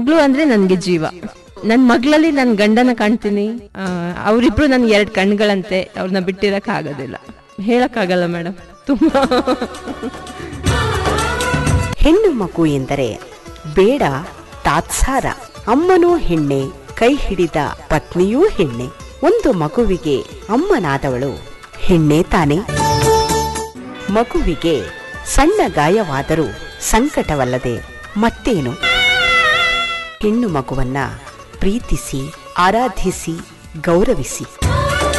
ಮಗಳು ಅಂದ್ರೆ ನನ್ಗೆ ಜೀವ ನನ್ ಮಗಳಲ್ಲಿ ನನ್ ಗಂಡನ ಕಾಣ್ತೀನಿ ಆ, ಅವ್ರಿಬ್ರು ನನ್ಗೆ ಎರಡ್ ಕಣ್ಗಳಂತೆ ಅವ್ರನ್ನ ಬಿಟ್ಟಿರಕ್ ಆಗೋದಿಲ್ಲ ಹೇಳಕ್ ಆಗಲ್ಲ ಮೇಡಮ್ ತುಂಬಾ ಹೆಣ್ಣು ಮಗು ಎಂದರೆ ಬೇಡ ತಾತ್ಸಾರ ಅಮ್ಮನೂ ಹೆಣ್ಣೆ ಕೈ ಹಿಡಿದ ಪತ್ನಿಯೂ ಹೆಣ್ಣೆ ಒಂದು ಮಗುವಿಗೆ ಅಮ್ಮನಾದವಳು ಹೆಣ್ಣೆ ತಾನೆ ಮಗುವಿಗೆ ಸಣ್ಣ ಗಾಯವಾದರೂ ಸಂಕಟವಲ್ಲದೆ ಮತ್ತೇನು ಹೆಣ್ಣು ಮಗುವನ್ನ ಪ್ರೀತಿಸಿ ಆರಾಧಿಸಿ ಗೌರವಿಸಿ